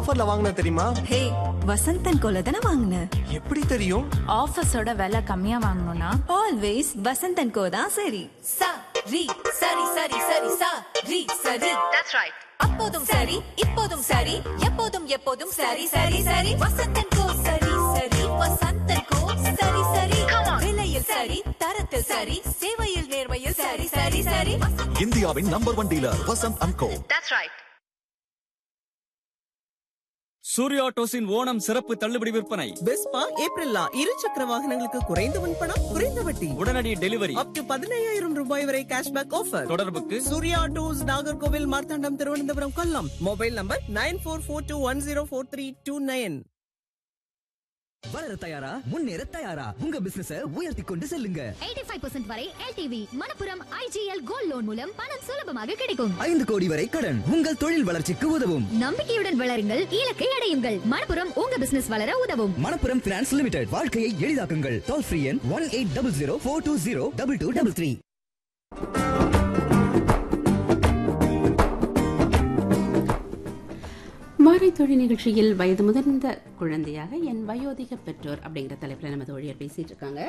ஆஃபர்ல வாங்கின தெரியுமா ஹே வசந்தன் கோல தானே வாங்கின எப்படி தெரியும் ஆஃபீஸோட விலை கம்மியா வாங்கணும்னா ஆல்வேஸ் வசந்தன் கோ தான் சரி sa ri sari sari sari sa ri sari that's right அப்போதும் சரி இப்போதும் சரி எப்போதும் எப்போதும் சரி சரி சரி வசந்தன் கோ சரி சரி வசந்தன் கோ சரி சரி விலையில் சரி தரத்தில் சரி சேவையில் நேர்மையில் சரி சரி சரி வசந்தன் இந்தியாவின் number one dealer Vasanth and co that's right Surya டோஸின் ஓணம் சிறப்பு தள்ளுபடி விற்பனை பெஸ்பா ஏப்ரல்லா இரு சக்கர வாகனங்களுக்கு குறைந்த முன்பணம் குறைந்த வட்டி உடனடி டெலிவரி அப் டு பதினையாயிரம் ரூபாய் வரை கேஷ்பேக் ஆஃபர் தொடர்புக்கு சூர்யா டூஸ் Nagercoil Marthandam Thiruvananthapuram Kollam mobile number nine four four two one zero four three two nine வளர தயாரா முன்னேற தயாரா உங்க பிசினஸ உயர்த்தி கொண்டு செல்லுங்க 85% வரை LTV Manappuram IGL gold loan மூலம் பணம் சுலபமாக கிடைக்கும் ஐந்து கோடி வரை கடன் உங்கள் தொழில் வளர்ச்சிக்கு உதவும் நம்பிக்கையுடன் வளருங்கள் இலக்கை அடையுங்கள் மணப்புரம் உங்க பிசினஸ் வளர உதவும் மணப்புரம் பினான்ஸ் லிமிடெட் வாழ்க்கையை எளிதாக்குங்கள் டோல் ஃப்ரீ எண் one eight double zero four two zero double two double three மாறை தொழில் நிகழ்ச்சியில் வயது முதிர்ந்த குழந்தையாக என் வயோதிக பெற்றோர் அப்படிங்கிற தலைப்பில் நம்ம தோழியர் பேசிட்டு இருக்காங்க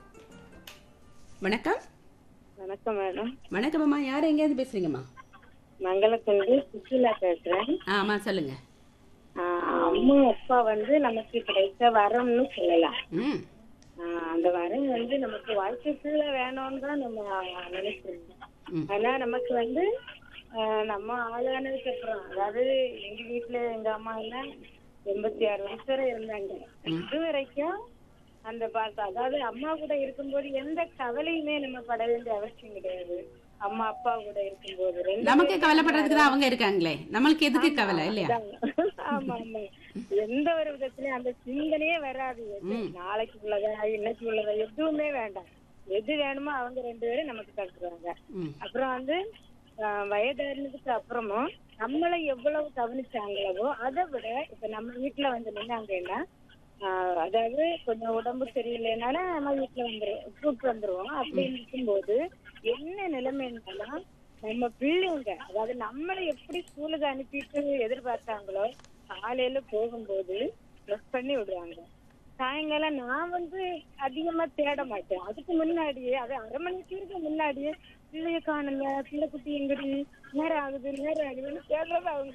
வணக்கம் வணக்கம் மேடம் வணக்கம் அம்மா யார் எங்கேயாவது பேசுறீங்கம்மா மங்களத்திலிருந்து சுசிலா பேசுறேன் ஆமா சொல்லுங்க ஆஹ் அம்மா அப்பா வந்து நமக்கு கிடைத்த வரம்னு சொல்லலாம் ம் ஆஹ் அந்த வரம் வந்து நமக்கு வாழ்க்கைக்குள்ள வேணும்னு தான் நம்ம நினைச்சிருக்கோம் ஆனா நமக்கு வந்து ஆஹ் நம்ம ஆளானதுக்கு அப்புறம் அதாவது எங்க வீட்டுல எங்க அம்மா எல்லாம் எண்பத்தி ஆறு வயசு வரை இருந்தாங்க இது வரைக்கும் அந்த பாசம் அதாவது அம்மா கூட இருக்கும்போது எந்த கவலையுமே நம்ம பட வேண்டிய அவசியம் கிடையாது அம்மா அப்பா கூட இருக்கும்போது ரெண்டு நமக்கு பேரும் கவலைப்படுறதுக்கு தான் அவங்க இருக்காங்களே நம்மளுக்கு எதுக்கு கவலை இல்லையா ஆமா ஆமா எந்த ஒரு விதத்துலயும் அந்த சிந்தனையே வராது எது நாளைக்கு உள்ளதா இன்னைக்கு உள்ளதா எதுவுமே வேண்டாம் எது வேணுமோ அவங்க ரெண்டு பேரும் நமக்கு தந்துருவாங்க ம். அப்புறம் வந்து ஆஹ், வயதானதுக்கு அப்புறமும் நம்மளை எவ்வளவு கவனிச்சாங்களோ அதை விட இப்ப நம்ம வீட்டுல வந்து நின்னாங்கன்னா ஆஹ், அதாவது கொஞ்சம் உடம்பு சரியில்லைனாலும் நம்ம வீட்டுல வந்துருவோம் கூப்பிட்டு வந்துருவோம் அப்படி இருக்கும்போது என்ன நிலைமைன்னாலும் நம்ம பிள்ளைங்க அதாவது நம்மளை எப்படி ஸ்கூலுக்கு அனுப்பிட்டு எதிர்பார்த்தாங்களோ காலையில போகும்போது ட்ரெஸ் பண்ணி விடுவாங்க சாயங்காலம் நான் வந்து அதிகமா தேட மாட்டேன் அதுக்கு முன்னாடியே அது அரை மணி நேரத்துக்கு முன்னாடியே பிள்ளைய காணல பிள்ளை குட்டி எங்கடி நேரம் ஆகுது நேரம் ஆகுதுன்னு தேடுறது அவங்க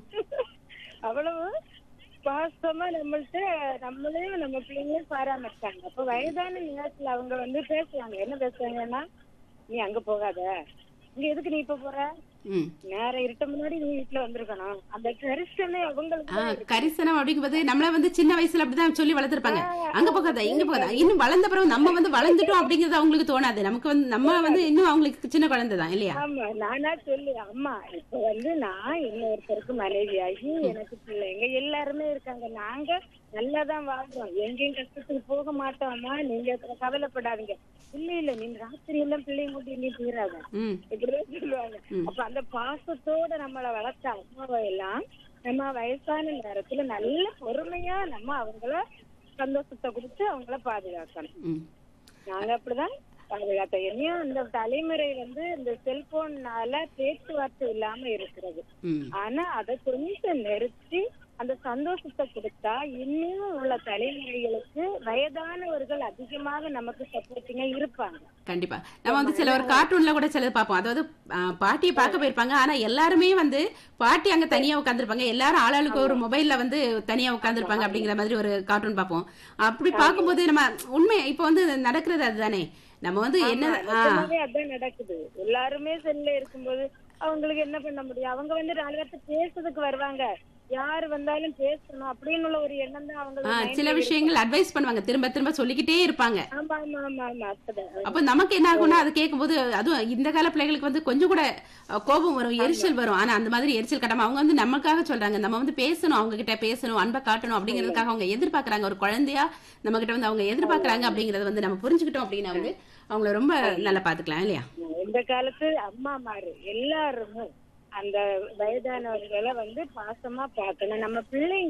அவ்வளவு பாசமா நம்மள்ட்ட நம்மளையும் நம்ம பிள்ளைங்களையும் பராமரிச்சாங்க அப்ப வயதான நேரத்துல அவங்க வந்து பேசுவாங்க என்ன பேசுவாங்கன்னா நீ அங்க போகாத இங்க எதுக்கு நீ இப்ப போற ம் நேரம் இருட்ட முன்னாடி நீ வீட்டுல வந்திருக்கணும் அந்த கரிசனை அவங்களுக்கு ஆ, தான் இருக்கு. கரிசனம் அப்படிங்கும்போது நம்மள வந்து சின்ன வயசுல அப்படிதான் சொல்லி வளர்த்திருப்பாங்க அங்க போகாத இங்க போகாத இன்னும் வளர்ந்த பிறகு நம்ம வந்து வளர்ந்துட்டோம் அப்படிங்கறது அவங்களுக்கு தோணாது நமக்கு வந்து நம்ம வந்து இன்னும் அவங்களுக்கு சின்ன குழந்தை தான் இல்லையா ஆமா நானா சொல்லு அம்மா இப்ப வந்து நான் இன்னொருத்தருக்கு மனைவியாகி எனக்கு பிள்ளைங்க எல்லாருமே இருக்காங்க நாங்க நல்லாதான் வாழ்றோம் எங்கேயும் கஷ்டத்துக்கு போக மாட்டோம்மா நீங்க கவலைப்படாதீங்க இல்ல இல்ல நீங்க ராத்திரி எல்லாம் பிள்ளைங்க கூட்டி எங்கேயும் போயிடாத ம் இப்படிதான் சொல்லுவாங்க அப்ப அந்த பாசத்தோட நம்மள வளர்த்த அம்மாவை எல்லாம் நம்ம வயசான நேரத்துல நல்ல பொறுமையா நம்ம அவங்கள சந்தோஷத்தை கொடுத்து அவங்கள பாதுகாக்கணும் ம் நாங்க அப்படிதான் பாதுகாத்தோம் என்னையும் இந்த தலைமுறை வந்து இந்த செல்போன்னால பேச்சுவார்த்தை இல்லாம இருக்கிறது ம் ஆனா அதை கொஞ்சம் நிறுத்தி அந்த சந்தோஷத்தை கொடுத்தா இன்னும் உள்ள தலைமுறைகளுக்கு வயதானவர்கள் அதிகமாக நமக்கு சப்போர்ட்டிங்கா இருப்பாங்க கண்டிப்பா நம்ம வந்து சில ஒரு கார்ட்டூன்ல கூட சிலது பார்ப்போம் அதாவது ஆ, பாட்டியை பார்க்க போயிருப்பாங்க ஆனா எல்லாருமே வந்து பாட்டி அங்க தனியா உட்காந்துருப்பாங்க எல்லாரும் ஆளாளுக்கு ஒரு மொபைல்ல வந்து தனியா உட்காந்துருப்பாங்க அப்படிங்கிற மாதிரி ஒரு கார்ட்டூன் பார்ப்போம் அப்படி பார்க்கும்போது நம்ம உண்மை இப்போ வந்து நடக்கிறது அதுதானே நம்ம வந்து என்ன ஆ, நிஜமாவே அதான் நடக்குது எல்லாருமே செல்ல இருக்கும்போது அவங்களுக்கு என்ன பண்ண முடியும் அவங்க வந்து நாலு பேர்த்த பேசுறதுக்கு வருவாங்க யாரு வந்தாலும் பேசணும் அப்படின்னு உள்ள ஒரு எண்ணம் தான் ஆ, அவங்களுக்கு சில விஷயங்கள் அட்வைஸ் பண்ணுவாங்க திரும்ப திரும்ப சொல்லிக்கிட்டே இருப்பாங்க ஆமா ஆமா ஆமா ஆமா அப்பதான் அப்ப நமக்கு என்ன ஆகும்னா அது கேட்கும்போது அதுவும் இந்த கால பிள்ளைகளுக்கு வந்து கொஞ்சம் கூட அஹ், கோபம் வரும் எரிச்சல் வரும் ஆனா அந்த மாதிரி எரிச்சல் கட்டாம அவங்க வந்து நமக்காக சொல்றாங்க நம்ம வந்து பேசணும் அவங்க கிட்ட பேசணும் அன்பை காட்டணும் அப்படிங்கிறதுக்காக அவங்க எதிர்பார்க்கறாங்க ஒரு குழந்தையா நம்ம கிட்ட வந்து அவங்க எதிர்பார்க்கறாங்க அப்படிங்கறத வந்து நம்ம புரிஞ்சுக்கிட்டோம் அப்படின்னா வந்து அவங்கள ரொம்ப நல்லா பாத்துக்கலாம் இல்லையா இந்த காலத்து அம்மா மாரு எல்லாருமே அந்த வயதானவர்களை வந்து பாசமா பார்க்கணும் நம்ம பிள்ளைங்க